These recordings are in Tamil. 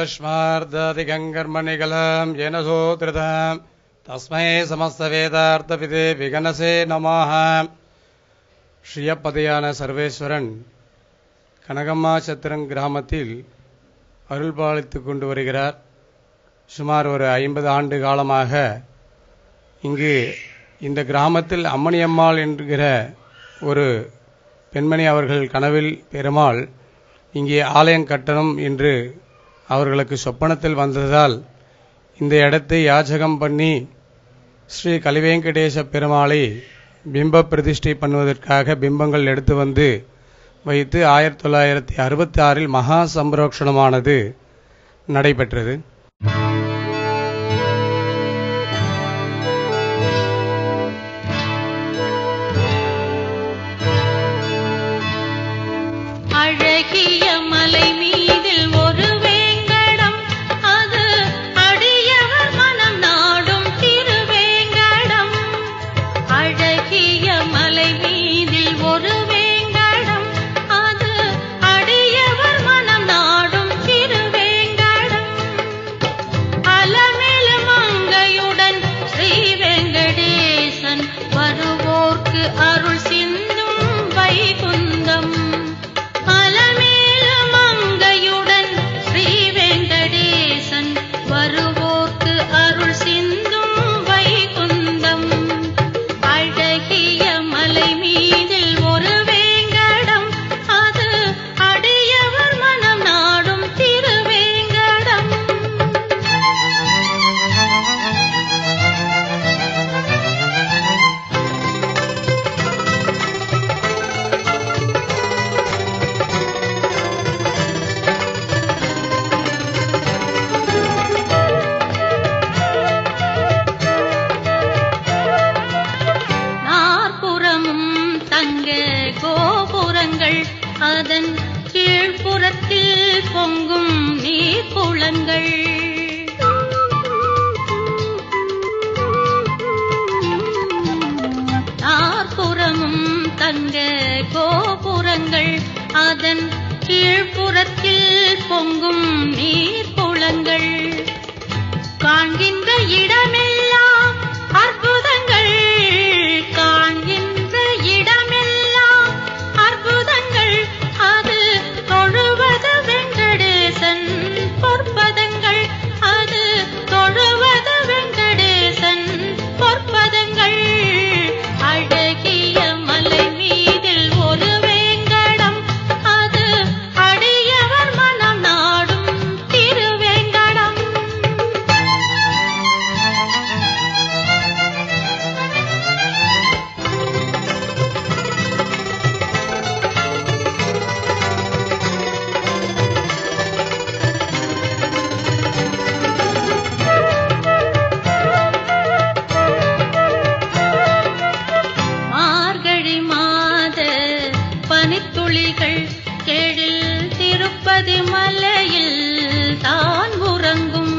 यस्मार्दधिगङ्गर्मनिगलम् येन सोत्रितम् तस्मै समस्तवेदार्थविदे विगनसे नमः ஸ்ரீயப்பதையான சர்வேஸ்வரன் கனகம்மா சத்திரம் கிராமத்தில் அருள்பாலித்து கொண்டு வருகிறார் சுமார் ஒரு ஐம்பது ஆண்டு காலமாக இங்கு இந்த கிராமத்தில் அம்மணியம்மாள் என்கிற ஒரு பெண்மணி அவர்கள் கனவில் பெருமாள் இங்கே ஆலயம் கட்டணும் என்று அவர்களுக்கு சொப்பனத்தில் வந்ததால் இந்த இடத்தை யாச்சகம் பண்ணி ஸ்ரீ கலிவேங்கடேச பெருமாளை பிம்ப பிரதிஷ்டை பண்ணுவதற்காக பிம்பங்கள் எடுத்து வந்து வைத்து ஆயிரத்தி தொள்ளாயிரத்தி அறுபத்தி ஆறில் மகா சம்பரோக்ஷணமானது நடைபெற்றது அழகிய மலை மீதில் ஒரு வேங்கடம் அது அடியவர் மனம் நாடும் திருவேங்கடம் அழகிய மலை மீதில் ஒரு வேங்கடம் அது அடியவர் மனம் நாடும் திருவேங்கடம் அலமேல மங்கையுடன் ஸ்ரீ வெங்கடேசன் வருவோர்க்கு அருள் சிந்தும் வைகுந்தம் அலமேல மங்கையுடன் ஸ்ரீ வெங்கடேசன் வருவோர்க்கு அருள் சிந்தும் வைகுந்தம் அழகிய மலை மீதில் ஒரு வேங்கடம் அது அடியவர் மனம் நாடும் திருவேங்கடம் நாற்புறமும் தங்க கோபுரங்கள் அதன் கீழ்ப்புறத்தில் பொங்கும் நீர்க்குளங்கள் நாற்புறமும் தங்க கோபுரங்கள் அதன் கீழ்ப்புறத்தில் பொங்கும் நீர்க்குளங்கள் காண்கின்ற இடமெல்லாம் அற்புதங்கள் காண்கின்ற இடமெல்லாம் அற்புதங்கள் அது தொழுவது வெங்கடேசன் பொற்பதங்கள் அது தொழுவது வெங்கடேசன் பொற்பதங்கள் அழகிய மலை மீதில் ஒரு வேங்கடம் அது அடியவர் மனம் நாடும் திருவேங்கடம் மார்கழி மாத பனித்துளிகள் கேழில் திருப்பதி மலையில் தான் உறங்கும்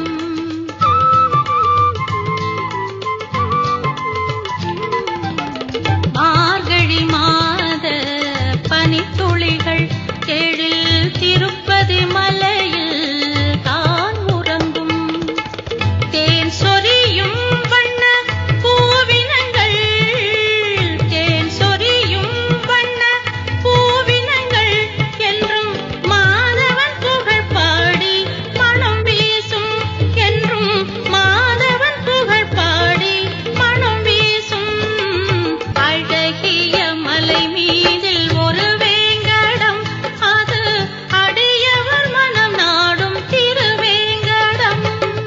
மார்கழி மாத பனித்துளிகள் கேழில் திருப்பதி மலையில் தான் உறங்கும் தேன் சொரியும் வண்ண பூவினங்கள் தேன் சொரியும் வண்ண பூவினங்கள் என்றும் மாதவன் புகழ் பாடி மனம் வீசும் என்றும் மாதவன் புகழ் பாடி மனம் வீசும் அழகிய மலை மீதில் ஒரு வேங்கடம் அது அடியவர் மனம் நாடும் திருவேங்கடம்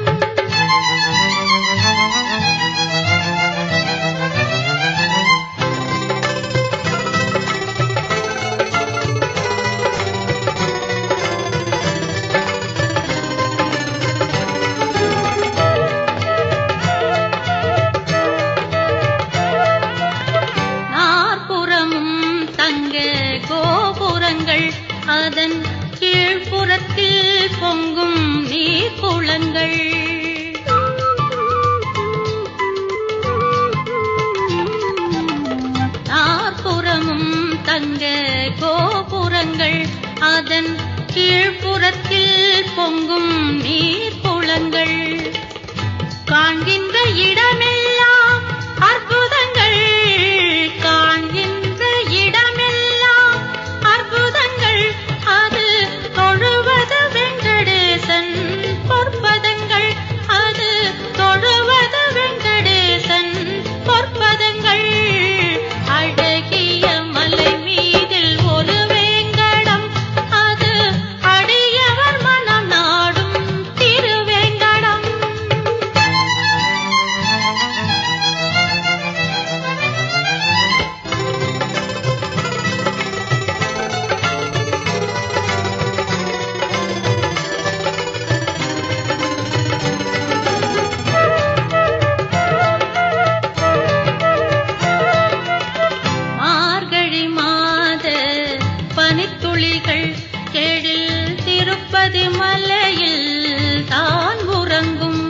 நாற்புறமும் தங்க கோபுரங்கள் அதன் கீழ்ப்புறத்தில் பொங்கும் நீர்க்குளங்கள் நாற்புறமும் தங்க கோபுரங்கள் அதன் கீழ்ப்புறத்தில் பொங்கும் நீர் குளங்கள் காண்கின்ற இடமெல்லாம் அற்புதங்கள் காண்கின்ற இடமெல்லாம் அற்புதங்கள் அது தொழுவது வெங்கடேசன் பொற்பதங்கள் அது தொழுவது வெங்கடேசன் பொற்பதங்கள் அழகிய மலை மீதில் ஒரு வேங்கடம் அது அடியவர் மனம் நாடும் திருவேங்கடம் மார்கழி மாத பனித்துளிகள் கேழில் திருப்பதி மலையில் தான் உறங்கும்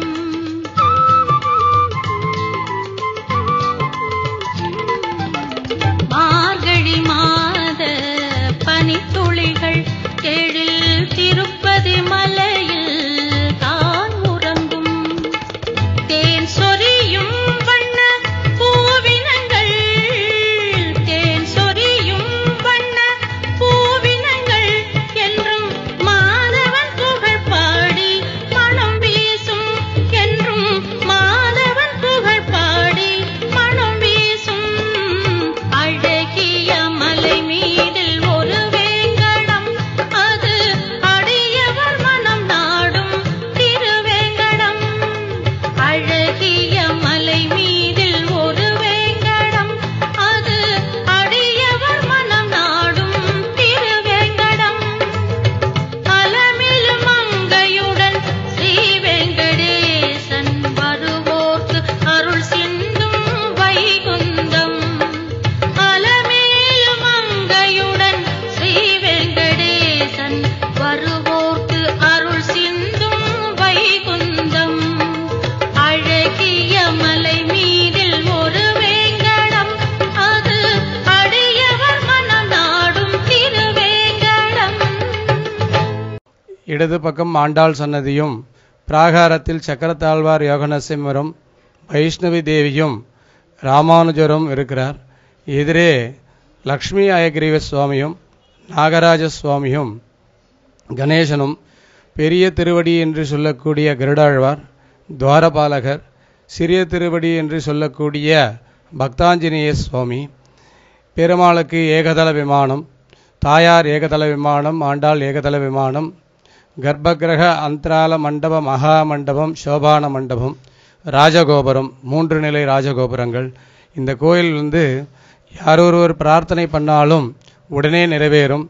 மார்கழி மாத பனித்துளிகள் கேழில் திருப்பதி மலையில் தான் உறங்கும் தேன் சொரியும் வண்ண பூவினங்கள் தேன் சொரியும் வண்ண பூவினங்கள் என்றும் மாதவன் புகழ் பாடி மனம் வீசும் என்றும் மாதவன் புகழ் பாடி மனம் வீசும் அழகிய மலை மீதில் ஒரு வேங்கடம் அது அடியவர் மனம் நாடும் திருவேங்கடம் அழகிய மலை மீதில் ஒரு வேங்கடம் அது அடியவர் மனம் நாடும் திருவேங்கடம் அலமில் மங்கையுடன் ஸ்ரீ வெங்கடேசன் வருவோர்க்கு அருள் சிந்தும் வைகுந்தம் அலமேல் மங்கையுடன் ஸ்ரீ வெங்கடேசன் வருவோர்க்கு அருள் சிந்தும் வைகுந்தம் அழகிய மலை மீதில் ஒரு வேங்கடம் அது அடியவர் மனம் நாடும் திருவேங்கடம் இடது பக்கம் ஆண்டாள் சன்னதியும் பிராகாரத்தில் சக்கரத்தாழ்வார் யோகநரசிம்மரும் வைஷ்ணவி தேவியும் ராமானுஜரும் இருக்கிறார் எதிரே லக்ஷ்மி அயக்ரீவ சுவாமியும் நாகராஜ சுவாமியும் கணேசனும் பெரிய திருவடி என்று சொல்லக்கூடிய கருடாழ்வார் துவாரபாலகர் சிறிய திருவடி என்று சொல்லக்கூடிய பக்தாஞ்சநேய சுவாமி பெருமாளுக்கு ஏகதள விமானம் தாயார் ஏகதள விமானம் ஆண்டாள் ஏகதள விமானம் கர்ப்பகிரக அந்தரால மண்டப மகா மண்டபம் சோபான மண்டபம் ராஜகோபுரம் மூன்று நிலை ராஜகோபுரங்கள் இந்த கோயில் வந்து யார் ஒருவர் பிரார்த்தனை பண்ணாலும் உடனே நிறைவேறும்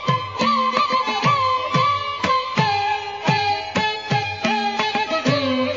Thank you.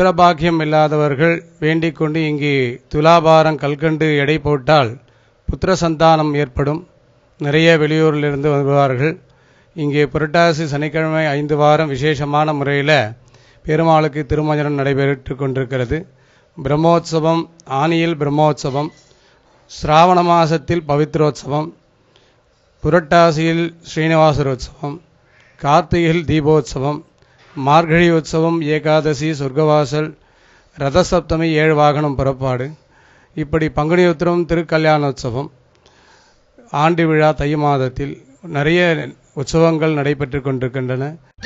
புத்திர பாக்கியம் இல்லாதவர்கள் வேண்டிக் கொண்டு இங்கே துலாபாரம் கல்கண்டு எடை போட்டால் புத்திர சந்தானம் ஏற்படும் நிறைய வெளியூரிலிருந்து வருவார்கள் இங்கே புரட்டாசி சனிக்கிழமை ஐந்து வாரம் விசேஷமான முறையில் பெருமாளுக்கு திருமஞ்சனம் நடைபெற்று கொண்டிருக்கிறது பிரம்மோற்சவம் ஆனியில் பிரம்மோற்சவம் சிராவண மாசத்தில் பவித்ரோத்சவம் புரட்டாசியில் ஸ்ரீனிவாசரோத்சவம் கார்த்திகையில் தீபோத்சவம் மார்கழி உற்சவம் ஏகாதசி சொர்க்கவாசல் ரதசப்தமி ஏழு வாகனம் புறப்பாடு இப்படி பங்குனி உத்திரம் திருக்கல்யாணோத்சவம் ஆண்டு விழா தை மாதத்தில் நிறைய உற்சவங்கள் நடைபெற்று கொண்டிருக்கின்றன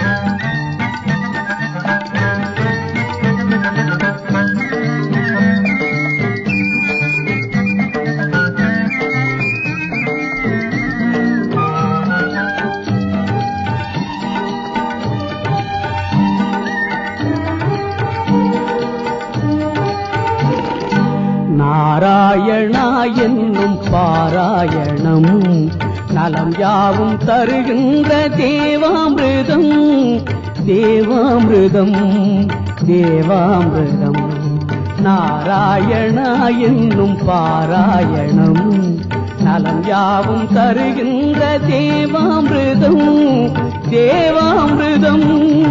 நாராயணா என்னும் பாராயணம் நலம் யாவும் தருகின்ற தேவாமிருதம் தேவாமிருதம் தேவாமிருதம் நாராயணா என்னும் பாராயணம் நலம் யாவும் தருகின்ற தேவாமிருதம் தேவாமிருதம்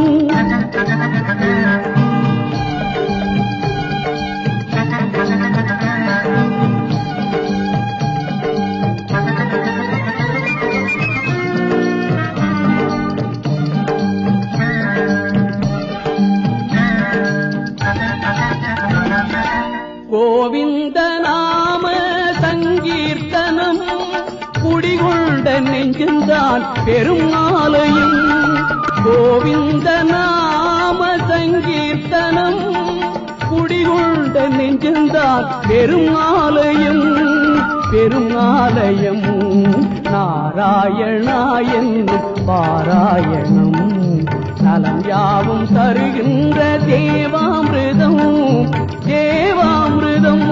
கோவிந்த நாம சங்கீர்த்தனம் குடிகொண்ட நெஞ்சுந்தான் பெரும் ஆலயம் கோவிந்த நாம சங்கீர்த்தனம் குடிகொண்ட நெஞ்சுந்தான் பெரும் ஆலயம் பெரும் ஆலயம் நாராயணா என்னும் பாராயணம் நலம் யாவும் தருகின்ற தேவாமிருதம் தேவாமிருதம்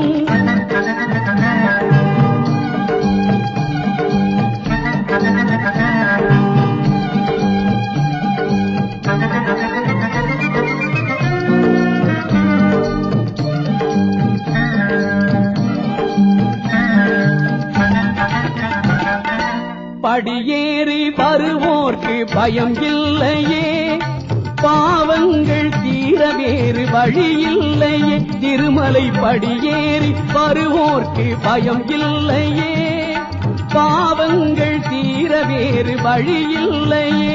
படியேறி வருவோர்க்கு பயம் இல்லையே பாவங்கள் தீர வேறு வழி இல்லையே திருமலை படியேறி வருவோர்க்கு பயம் இல்லையே பாவங்கள் தீர வேறு வழி இல்லையே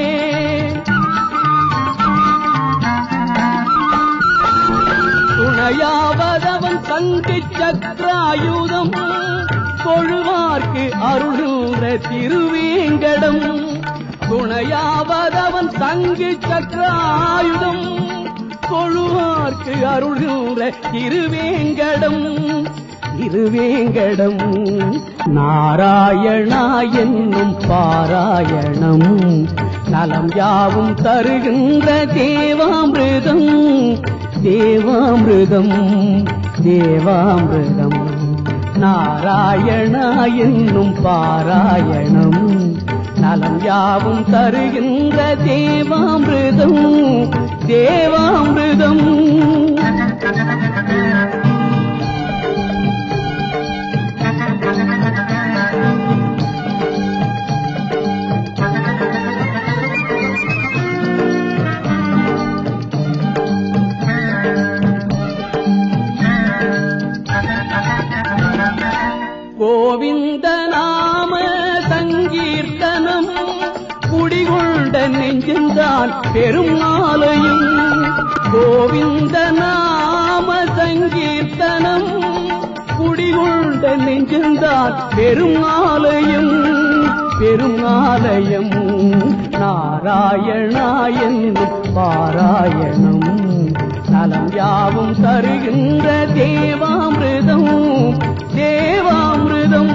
துணையாவதவன் சங்கு சக்கராயுதம் கொழுவார்க்கு அருளுற திருவேங்கடம் துணையாவதவன் சங்கு சக்கராயுதம் கொழுவார்க்கு அருளுற திருவேங்கடம் திருவேங்கடம் நாராயணா என்னும் பாராயணம் நலம் யாவும் தருகின்ற தேவாமிருதம் தேவாமிருதம் தேவாமிருதம் நாராயணா என்னும் பாராயணம் நலம் யாவும் தருகின்ற தேவாமிருதம் தேவாமிருதம் கோவிந்த நாம சங்கீர்த்தனம் குடிகொண்ட நெஞ்சுந்தான் பெரும் ஆலயம் கோவிந்த நாம சங்கீர்த்தனம் குடிகொண்ட நெஞ்சுந்தான் பெரும் ஆலயம் பெரும் ஆலயம் நாராயணா என்னும் பாராயணம் நலம் யாவும் தருகின்ற தேவாமிருதம் தேவாமிருதம்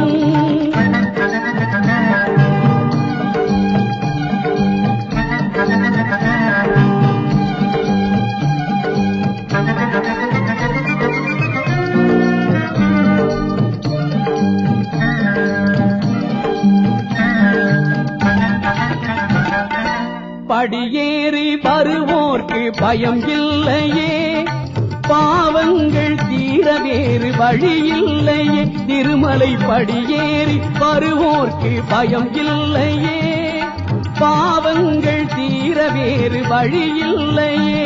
படியேறி வருவோர் வருவோர்க்கு பயம் இல்லையே பாவங்கள் தீர வேறு வழி இல்லையே திருமலை படியேறி வருவோர்க்கு பயம் இல்லையே பாவங்கள் தீர வேறு வழி இல்லையே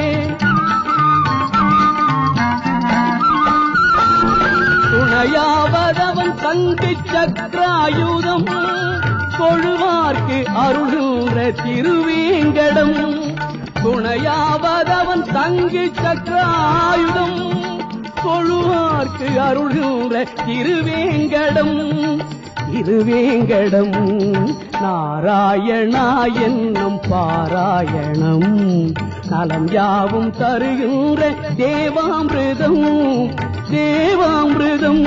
துணையாவதவன் தங்கு சக்கராயுதம் கொழுவார்க்கு அருளுன்ற திருவேங்கடம் துணையாவதவன் தங்கு சக்கராயுதம் கொழுவார்க்கு அருளுன்ற திருவேங்கடம் திருவேங்கடம் நாராயணா என்னும் பாராயணம் நலம் யாவும் தருகின்ற தேவாமிருதம் தேவாமிருதம்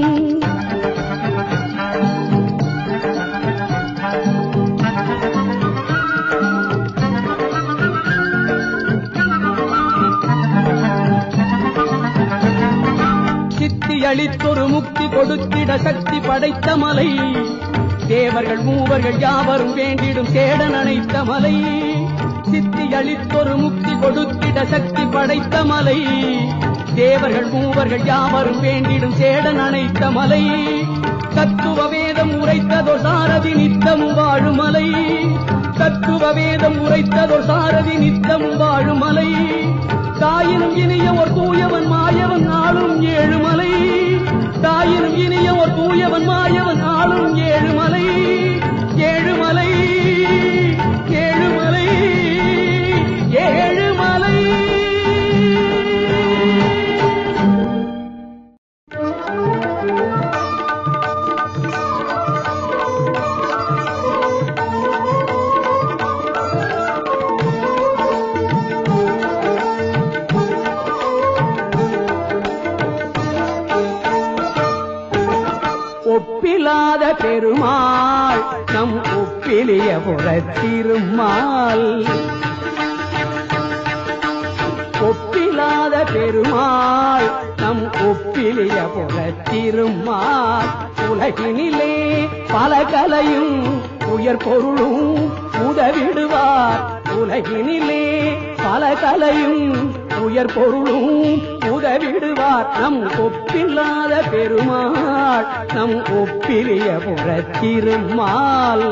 சித்தி அளித்தொரு முக்தி கொடுத்திட சக்தி படைத்த மலை தேவர்கள் மூவர்கள் யாவரும் வேண்டிடும் சேடன் அணைத்த மலை சித்தி அளித்தொரு முக்தி கொடுத்திட சக்தி படைத்த மலை தேவர்கள் மூவர்கள் யாவரும் வேண்டிடும் சேடன் அணைத்த மலை தத்துவ வேதம் உரைத்ததோ சாரதி நித்தமும் வாழும் மலை தத்துவ வேதம் உரைத்ததோ சாரதி நித்தமும் வாழும் மலை தாயினும் இனிய ஒரு தூயவன் மாயவன் ஆளும் ஏழு மலை தாயினும் இனிய ஒரு தூயவன் மாயவன் ஆளும் ஏழு மலை ஏழு மலை ஏழு மலை ஏழு மலை ஒப்பிலாத பெருமாள் நம் ஒப்பிலிய புறத்திருமாள் ஒப்பிலாத பெருமாள் நம் ஒப்பிலிய புறத்திருமாள் உலகினிலே பல கலையும் உயர் பொருளும் உதவிடுவார் உலகினிலே பல கலையும் உயர் பொருளும் உதவிடுவார் நம் ஒப்பில்லாத பெருமாள் நம் ஒப்பிலிய புறத்திருமாள்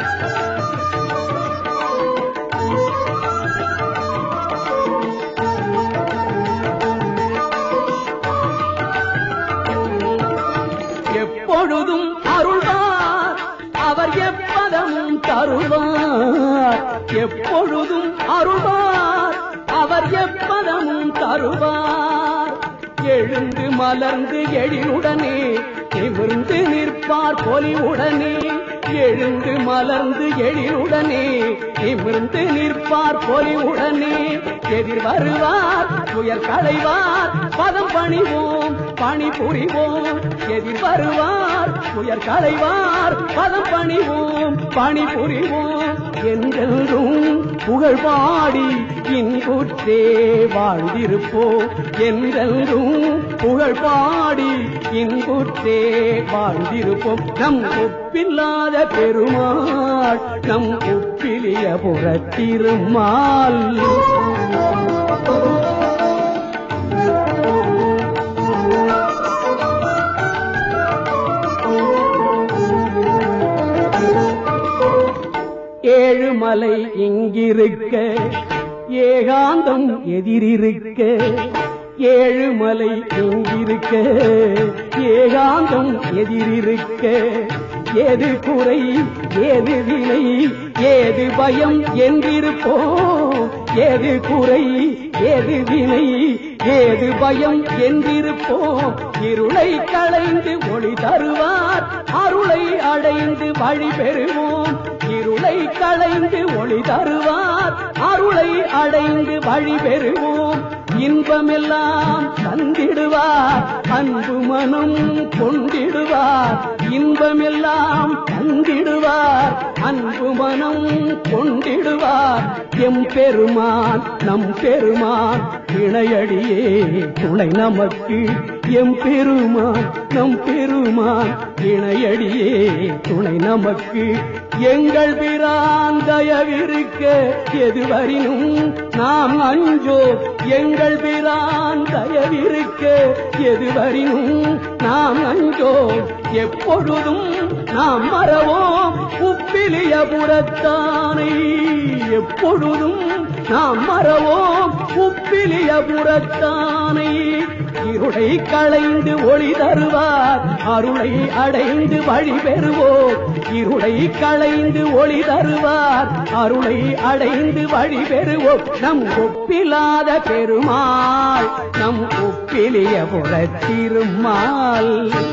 எப்பொழுதும் அருள்வார் அவர் எப்பதமும் தருவார் எப்பொழுதும் அருள்வார் அவர் எப்பதமும் தருவார் எழுந்து மலர்ந்து எழிலுடனே நிமிர்ந்து நிற்பார் பொலிவுடனே எழுந்து மலர்ந்து எழிலுடனே நிமிர்ந்து நிற்பார் பொலிவுடனே எதிர் வருவார் துயர் களைவார் பதம் பணிவோம் பணி புரிவோம் எதிர் வருவார் துயர் களைவார் பதம் பணிவோம் பணி புரிவோம் என்றென்றும் புகழ் பாடி இன்புற்றே வாழ்ந்திருப்போம் என்றென்றும் புகழ் பாடி இன்புற்றே வாழ்ந்திருப்போம் நம் ஒப்பில்லாத பெருமாள் நம் ஒப்பிலிய புறத்திருமாள் ஏழுமலை இங்கிருக்க ஏகாந்தம் எதிரிருக்க ஏழுமலை இங்கிருக்க ஏகாந்தம் எதிரிருக்க ஏது குறை ஏது வினை ஏது பயம் என்றிருப்போம் ஏது குறை ஏது வினை ஏது பயம் என்றிருப்போம் இருளை களைந்து ஒளி தருவார் அருளை அடைந்து வழி பெறுவோம் இருளை களைந்து ஒளி தருவார் அருளை அடைந்து வழி பெறுவோம் இன்பமெல்லாம் தந்திடுவார் அன்பு மனம் கொண்டிடுவார் இன்பமெல்லாம் தந்திடுவார் அன்பு மனம் கொண்டிடுவார் எம் பெருமான் நம் பெருமான் இணையடியே துணை நமக்கு எம் பெருமான் நம் பெருமான் இணையடியே துணை நமக்கு எங்கள் பிரான் தயவிருக்க எதுவரினும் நாம் அஞ்சோ எங்கள் பிரான் தயவிருக்க எதுவரினும் நாம் அஞ்சோ எப்பொழுதும் நாம் மறவோம் உப்பிலிய புறத்தானை எப்பொழுதும் நாம் மறவோம் உப்பிலிய புறத்தானை இருளை களைந்து ஒளி தருவார் அருளை அடைந்து வழி பெறுவோம் இருளை களைந்து ஒளி தருவார் அருளை அடைந்து வழி பெறுவோம் நம் ஒப்பிலாத பெருமாள் நம் ஒப்பிலிய புறத்திருமாள்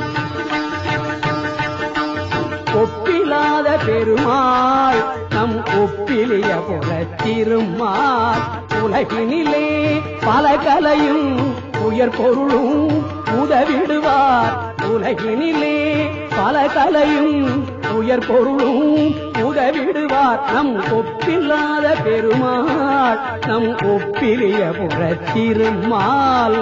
ஒப்பிலாத பெருமாள் நம் ஒப்பிலிய புறத்திருமாள் உலகினிலே பல கலையும் உயர் பொருளும் உதவிடுவார் உலகினிலே பல கலையும் உயர் பொருளும் உதவிடுவார் நம் ஒப்பில்லாத பெருமாள் நம் ஒப்பிலிய புறத்திருமாள்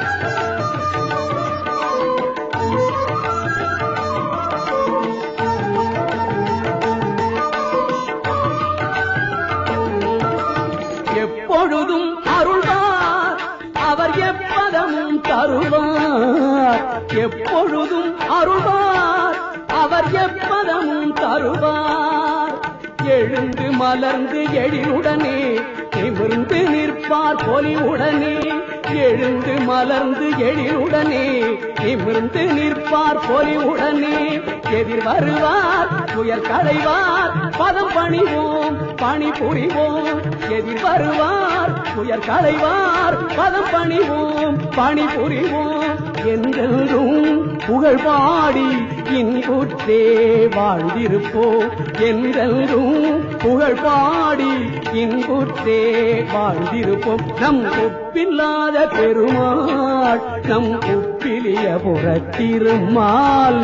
எப்பொழுதும் அருள்வார் அவர் எப்பதமும் தருவார் எப்பொழுதும் அருள்வார் அவர் எப்பதமும் தருவார் எழுந்து மலர்ந்து எழிலுடனே நிமிர்ந்து நிற்பார் பொலிவுடனே எழுந்து மலர்ந்து எழிலுடனே நிமிர்ந்து நிற்பார் பொலிவுடனே எதிர் வருவார் துயர் களைவார் பதம் பணிவோம் பணி புரிவோம் எதிர் வருவார் துயர் களைவார் பதம் பணிவோம் பணி புரிவோம் என்றென்றும் புகழ் பாடி இன்புற்றே வாழ்ந்திருப்போம் என்றென்றும் புகழ் பாடி இன்புற்றே வாழ்ந்திருப்போம் நம் ஒப்பில்லாத பெருமாள் நம் ஒப்பிலிய புறத்திருமாள்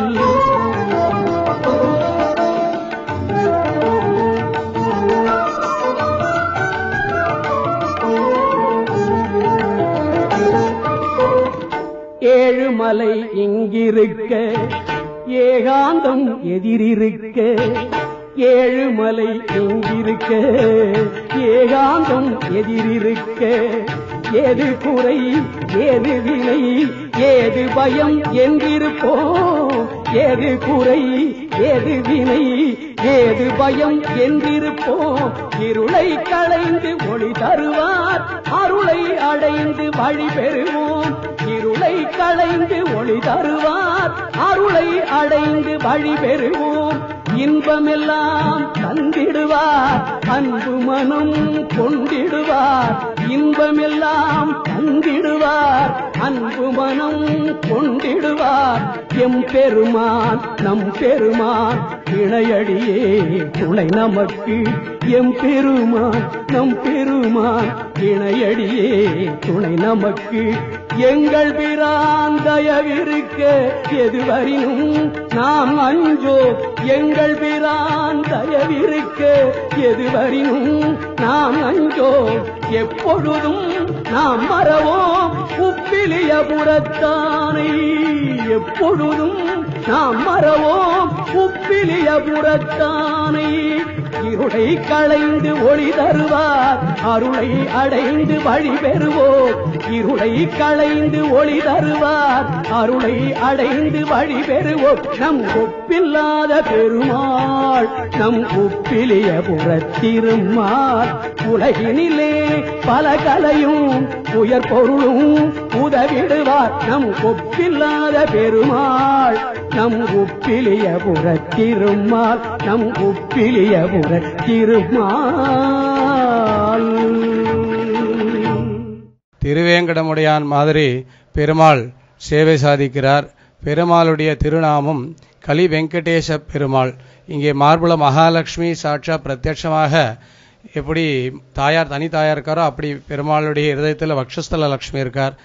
ஏழுமலை இங்கிருக்க ஏகாந்தம் எதிரிருக்க ஏழுமலை இங்கிருக்க ஏகாந்தம் எதிரிருக்க ஏது குறை ஏது வினை ஏது பயம் என்றிருப்போம் ஏது குறை ஏது வினை ஏது பயம் என்றிருப்போம் இருளை களைந்து ஒளி தருவார் அருளை அடைந்து வழி பெறுவோம் இருளை களைந்து ஒளி தருவார் அருளை அடைந்து வழி பெறுவோம் இன்பமெல்லாம் தந்திடுவார் அன்பு மனம் கொண்டிடுவார் இன்பமெல்லாம் தந்திடுவார் அன்பு மனம் கொண்டிடுவார் எம் பெருமான் நம் பெருமான் இணையடியே துணை நமக்கு எம் பெருமான் நம் பெருமான் இணையடியே துணை நமக்கு எங்கள் பிரான் தயவிருக்க எதுவரினும் நாம் அஞ்சோ எங்கள் பிரான் தயவிருக்க எதுவரினும் நாம் அஞ்சோ எப்பொழுதும் நாம் மறவோம் உப்பிலிய புறத்தானை எப்பொழுதும் நாம் மறவோம் உப்பிலிய புறத்தானை இருளை களைந்து ஒளி தருவார் அருளை அடைந்து வழி பெறுவோம் இருளை களைந்து ஒளி தருவார் அருளை அடைந்து வழி பெறுவோம் நம் ஒப்பில்லாத பெருமாள் நம் ஒப்பிலிய புறத்திருமாள் உலகினிலே பல கலையும் உயர் பொருளும் உதவிடுவார் நம் ஒப்பில்லாத பெருமாள் நம் ஒப்பிலிய புறத்திருமாள் நம் ஒப்பிலிய புறத்திருமாள் திருவேங்கடமுடையான் மாதிரி பெருமாள் சேவை சாதிக்கிறார் பெருமாளுடைய திருநாமம் கலி வெங்கடேச பெருமாள் இங்கே மார்புல மகாலட்சுமி சாட்சா பிரத்யட்சமாக எப்படி தாயார் தனி தாயார் இருக்காரோ அப்படி பெருமாளுடைய இருதயத்தில் வக்ஷஸ்தல லக்ஷ்மி இருக்கார்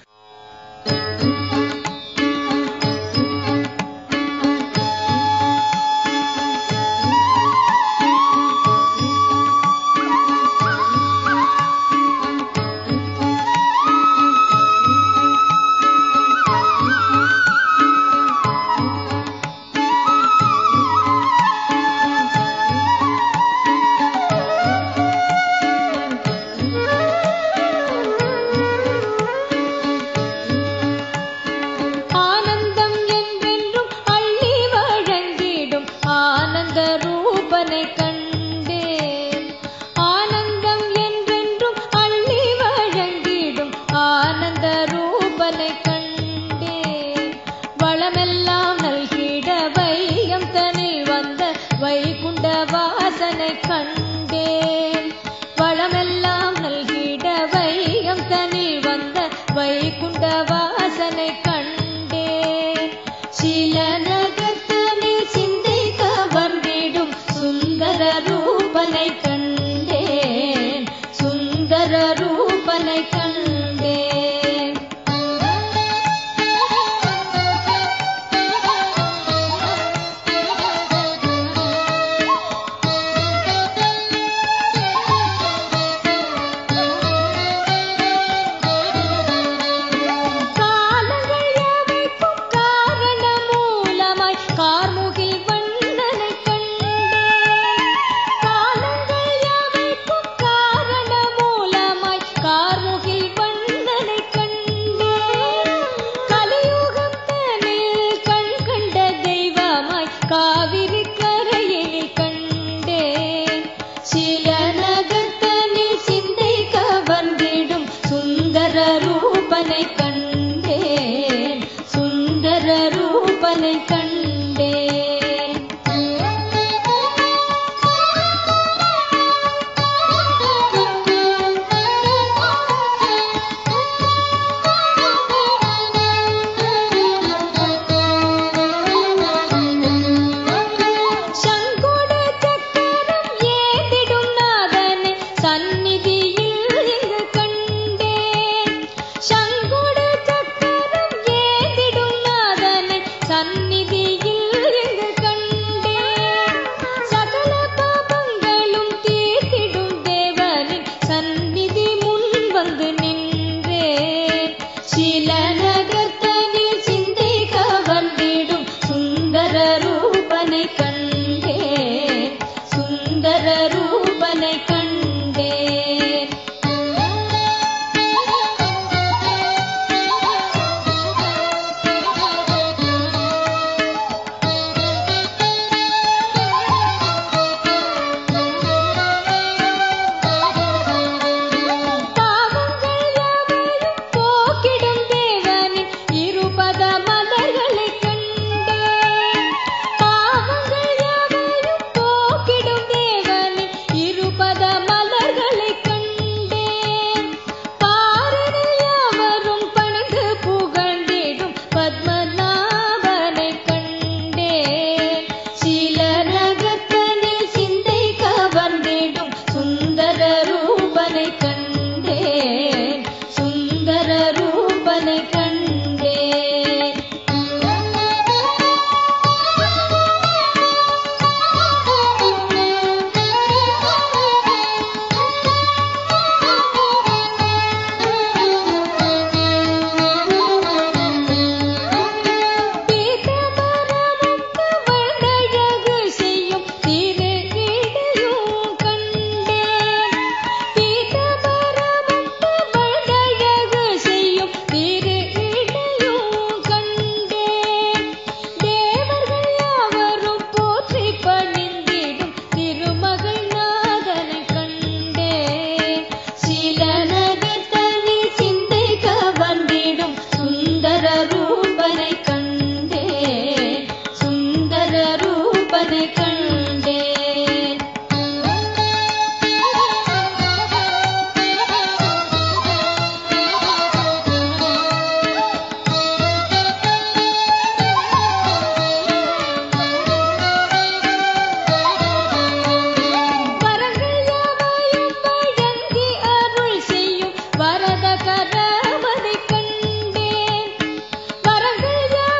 சில நகத்தனில் சிந்தை கவர்ந்திடும் சுந்தர ரூபனை கண்டேன் சுந்தர ரூபனை கண்டேன் காலங்கள் யாவைக்கும் காரண மூலமாய் கார்முகில் வண்ணனை கண்டேன் காலங்கள் யாவைக்கும் காரண மூலமாய் கார்முகில் வண்ணனை கண்டேன் கலியுகம் தனில் கண் கண்ட தெய்வமாய் காவிரி கரையில் கண்டேன் சில நகர்த்தனில் சிந்தை கவர்ந்திடும் சுந்தர ரூபனை கண்டேன் சுந்தர ரூபனை கண்டேன் சங்கோட சக்கரம் ஏந்திடும் நாதனை சந்நிதியில் இங்கு கண்டேன் சங்கோட சக்கரம் ஏந்திடும் நாதனை சந்நிதியில் இங்கு கண்டேன் சகல பாபங்களும் தீர்த்திடும் தேவனின் சந்நிதி முன் வந்து நின்றேன் சில நகர்த்தனில் சிந்தை கவர்ந்திடும் சுந்தர ரூபனை கண்டேன் சுந்தர ரூபனை கண்டேன் பாவங்கள் யாவையும் போக்கிடும் தேவனின் இருபத மலர்களைக் கண்டேன். பாவங்கள் யாவையும் போக்கிடும் தேவனின் இருபத மலர்களைக் கண்டேன். பாரினில் யாவரும் பணிந்து புகழ்ந்திடும் பத்மநாபனைக் கண்டேன். சில நகர்த்தனில் சிந்தை கவர்ந்திடும் சுந்தர ரூபனை கண்டேன் சுந்தர ரூபனை கண்டேன் பீதமரமுக்கு வண்ணழகு செய்யும் திரு இடையும் கண்டேன் பீதமரமுக்கு வண்ணழகு செய்யும் திரு இடையும் கண்டேன் தேவர்கள் யாவரும் போற்றி பணிந்திடும் திருமகள் நாதனை கண்டேன் சில நகத்தனில் சிந்தை கவர்ந்திடும் சுந்தர ரூபனை கண்டேன் சுந்தர ரூபனை கண்டேன் வரங்கள் யாவையும் வழங்கி அருள் செய்யும் வரத கரவனை கண்டேன் வரங்கள்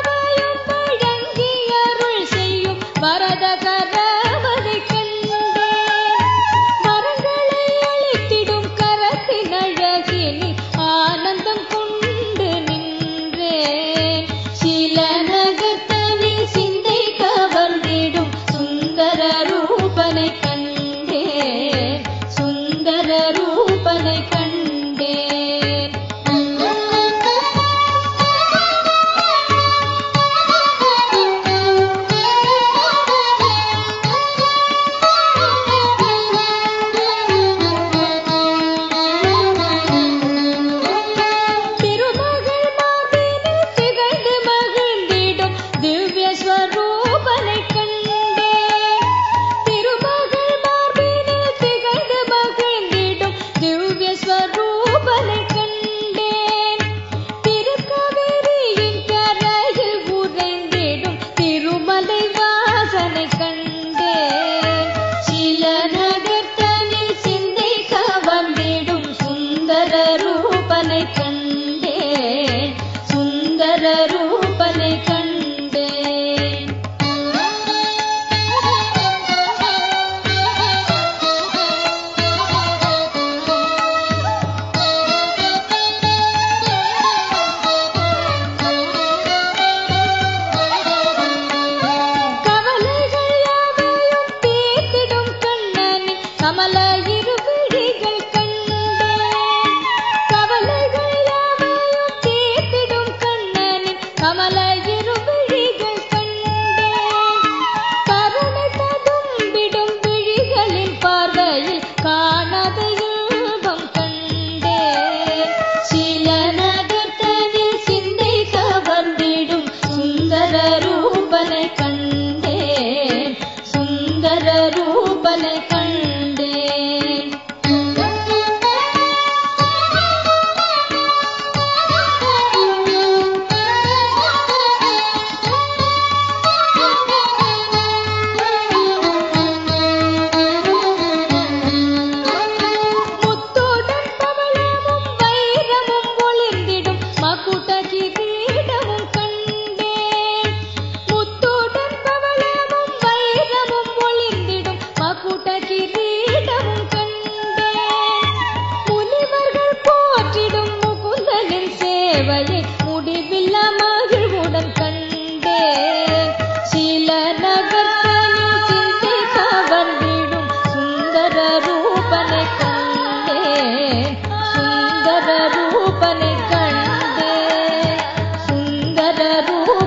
ரூபனை